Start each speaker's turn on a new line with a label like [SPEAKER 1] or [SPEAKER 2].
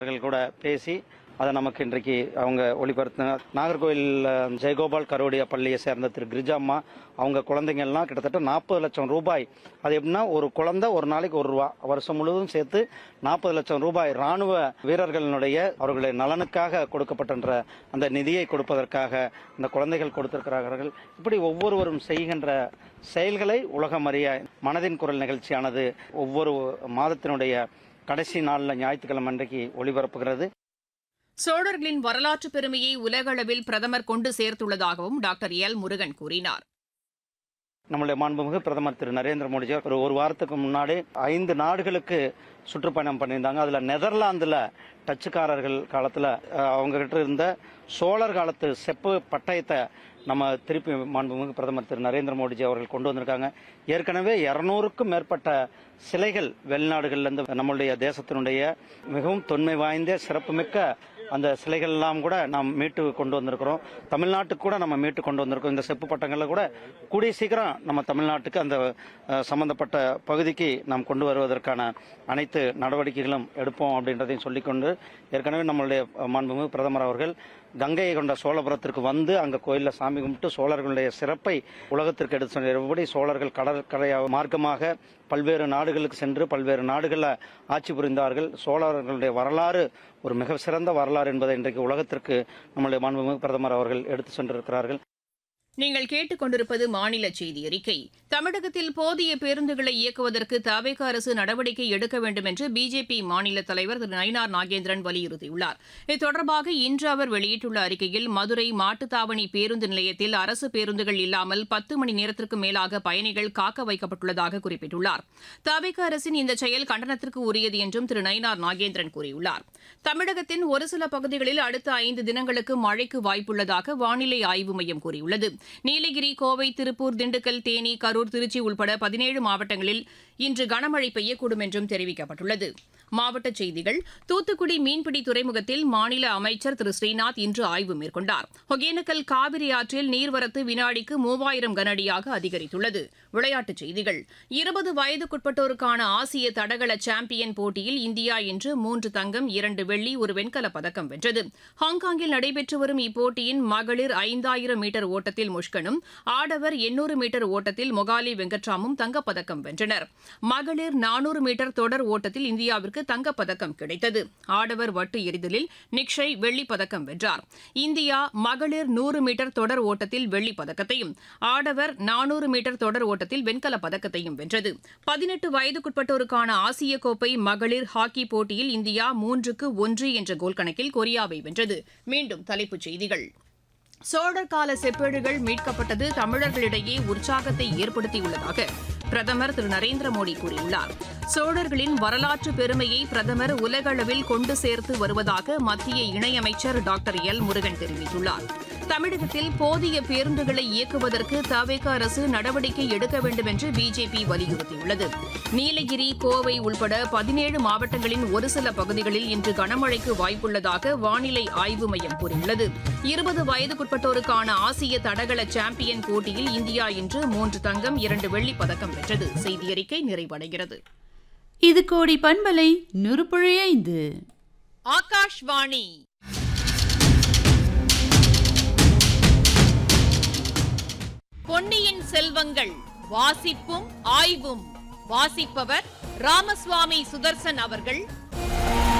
[SPEAKER 1] அவர்கள் கூட பேசி அதை நமக்கு இன்றைக்கு அவங்க ஒளிபரத்தினார் நாகர்கோவில் அஹ், ஜெயகோபால் கரோடியா பள்ளியை சேர்ந்த திரு கிரிஜாம்மா அவங்க குழந்தைங்க எல்லாம் கிட்டத்தட்ட நாற்பது லட்சம் ரூபாய் அது எப்படின்னா ஒரு குழந்தை ஒரு நாளைக்கு ஒரு ரூபா வருஷம் முழுவதும் சேர்த்து நாற்பது லட்சம் ரூபாய் ராணுவ வீரர்களினுடைய அவர்களுடைய நலனுக்காக கொடுக்கப்பட்டன்ற அந்த நிதியை கொடுப்பதற்காக இந்த குழந்தைகள் கொடுத்திருக்கிறார்கள் இப்படி ஒவ்வொருவரும் செய்கின்ற செயல்களை உலகம் அறிய மனதின் குரல் நிகழ்ச்சியானது ஒவ்வொரு மாதத்தினுடைய கடைசி நாளில் ஞாயிற்றுக்கிழமை அன்றைக்கு ஒளிபரப்புகிறது
[SPEAKER 2] சோழர்களின் வரலாற்று பெருமையை உலகளவில் பிரதமர் கொண்டு சேர்த்துள்ளதாகவும் டாக்டர் எல் முருகன் கூறினார்
[SPEAKER 1] நம்முடைய மாண்புமிகு பிரதமர் திரு நரேந்திர மோடிஜி ஒரு ஒரு வாரத்துக்கு முன்னாடி ஐந்து நாடுகளுக்கு சுற்றுப்பயணம் பண்ணியிருந்தாங்க அதுல நெதர்லாந்துல டச்சுக்காரர்கள் காலத்துல அஹ், அவங்க கிட்ட இருந்த சோழர் காலத்து செப்பு பட்டயத்தை நம்ம திருப்பி மாண்புமிகு பிரதமர் திரு நரேந்திர மோடிஜி அவர்கள் கொண்டு வந்திருக்காங்க ஏற்கனவே இருநூறுக்கும் மேற்பட்ட சிலைகள் வெளிநாடுகள்ல இருந்து நம்மளுடைய தேசத்தினுடைய மிகவும் தொன்மை வாய்ந்த சிறப்புமிக்க அந்த சிலைகள் எல்லாம் கூட நாம் மீட்டு கொண்டு வந்திருக்கிறோம் தமிழ்நாட்டுக்கு கூட நம்ம மீட்டு கொண்டு வந்திருக்கோம் இந்த செப்பு பட்டங்களை கூட கூடிய சீக்கிரம் நம்ம தமிழ்நாட்டுக்கு அந்த அஹ், சம்பந்தப்பட்ட பகுதிக்கு நாம் கொண்டு வருவதற்கான அனைத்து நடவடிக்கைகளும் எடுப்போம் அப்படின்றதையும் சொல்லிக்கொண்டு ஏற்கனவே நம்மளுடைய அஹ், மாண்புமிகு பிரதமர் அவர்கள் கங்கையை கொண்ட சோழபுரத்திற்கு வந்து அங்க கோயிலில் சாமி கும்பிட்டு சோழர்களுடைய சிறப்பை உலகத்திற்கு எடுத்து சொன்ன எப்படி சோழர்கள் கடற்கரை மார்க்கமாக பல்வேறு நாடுகளுக்கு சென்று பல்வேறு நாடுகளில் ஆட்சி புரிந்தார்கள் சோழர்களுடைய வரலாறு ஒரு மிக சிறந்த வரலாறு என்பதை இன்றைக்கு உலகத்திற்கு நம்முடைய மாண்புமிகு பிரதமர் அவர்கள் எடுத்து சென்றிருக்கிறார்கள்
[SPEAKER 2] நீங்கள் கேட்டுக்கொண்டிருப்பது மாநில செய்தி அறிக்கை தமிழகத்தில் போதிய பேருந்துகளை இயக்குவதற்கு தவேக அரசு நடவடிக்கை எடுக்க வேண்டும் என்று பிஜேபி மாநில தலைவர் திரு நயினார் நாகேந்திரன் வலியுறுத்தியுள்ளார் இது தொடர்பாக இன்று அவர் வெளியிட்டுள்ள அறிக்கையில் மதுரை மாட்டுத்தாவணி பேருந்து நிலையத்தில் அரசு பேருந்துகள் இல்லாமல் பத்து மணி நேரத்திற்கு மேலாக பயணிகள் காக்க வைக்கப்பட்டுள்ளதாக குறிப்பிட்டுள்ளார் தவேக அரசின் இந்த செயல் கண்டனத்திற்கு உரியது என்றும் திரு நயினார் நாகேந்திரன் கூறியுள்ளார் தமிழகத்தின் ஒரு சில பகுதிகளில் அடுத்த ஐந்து தினங்களுக்கு மழைக்கு வாய்ப்புள்ளதாக வானிலை ஆய்வு மையம் கூறியுள்ளது நீலகிரி கோவை திருப்பூர் திண்டுக்கல் தேனி கரூர் திருச்சி உள்பட பதினேழு மாவட்டங்களில் இன்று கனமழை பெய்யக்கூடும் என்றும் தெரிவிக்கப்பட்டுள்ளது மாவட்டச் செய்திகள் தூத்துக்குடி மீன்பிடி துறைமுகத்தில் மாநில அமைச்சர் திரு ஸ்ரீநாத் இன்று ஆய்வு மேற்கொண்டார் ஒகேனக்கல் காவிரி ஆற்றில் நீர்வரத்து வினாடிக்கு மூவாயிரம் கனஅடியாக அதிகரித்துள்ளது விளையாட்டுச் செய்திகள் இருபது வயதுக்குட்பட்டோருக்கான ஆசிய தடகள சாம்பியன் போட்டியில் இந்தியா இன்று மூன்று தங்கம் இரண்டு வெள்ளி ஒரு வெண்கலப் பதக்கம் வென்றது ஹாங்காங்கில் நடைபெற்று வரும் இப்போட்டியின் மகளிர் ஐந்தாயிரம் மீட்டர் ஓட்டத்தில் முஷ்கனும் ஆடவர் எண்ணூறு மீட்டர் ஓட்டத்தில் மொகாலி வெங்கட்ராமும் தங்கப்பதக்கம் வென்றனர் மகளிர் நானூறு மீட்டர் தொடர் ஓட்டத்தில் இந்தியாவிற்கு தங்கப்பதக்கம் கிடைத்தது ஆடவர் வட்டு எறிதலில் நிக்ஷய் வெள்ளிப் பதக்கம் வென்றார் இந்தியா மகளிர் நூறு மீட்டர் தொடர் ஓட்டத்தில் வெள்ளிப் பதக்கத்தையும் ஆடவர் நானூறு மீட்டர் தொடர் ஓட்டத்தில் வெண்கலப் பதக்கத்தையும் வென்றது பதினெட்டு வயதுக்குட்பட்டோருக்கான ஆசிய கோப்பை மகளிர் ஹாக்கி போட்டியில் இந்தியா மூன்றுக்கு ஒன்று என்ற கோல் கணக்கில் கொரியாவை வென்றது மீண்டும் தலைப்புச் செய்திகள் சோழர் கால செப்பேடுகள் மீட்கப்பட்டது தமிழர்களிடையே உற்சாகத்தை ஏற்படுத்தியுள்ளதாக பிரதமர் திரு நரேந்திர மோடி கூறியுள்ளார் சோழர்களின் வரலாற்று பெருமையை பிரதமர் உலகளவில் கொண்டு சேர்த்து வருவதாக மத்திய இணையமைச்சர் டாக்டர் எல் முருகன் தெரிவித்துள்ளார் தமிழகத்தில் போதிய பேருந்துகளை இயக்குவதற்கு தவேக அரசு நடவடிக்கை எடுக்க வேண்டும் என்று பிஜேபி வலியுறுத்தியுள்ளது நீலகிரி கோவை உள்பட பதினேழு மாவட்டங்களின் ஒரு சில பகுதிகளில் இன்று கனமழைக்கு வாய்ப்புள்ளதாக வானிலை ஆய்வு மையம் கூறியுள்ளது இருபது வயதுக்குட்பட்டோருக்கான ஆசிய தடகள சாம்பியன் போட்டியில் இந்தியா இன்று மூன்று தங்கம் இரண்டு வெள்ளிப் பதக்கம் வென்றது செய்தியறிக்கை நிறைவடைகிறது
[SPEAKER 3] இது கோடி பண்பலை நுறுப்புழை ஐந்து
[SPEAKER 2] ஆகாஷ்வாணி பொன்னியின் செல்வங்கள் வாசிப்பும் ஆய்வும் வாசிப்பவர் ராமசுவாமி சுதர்சன் அவர்கள்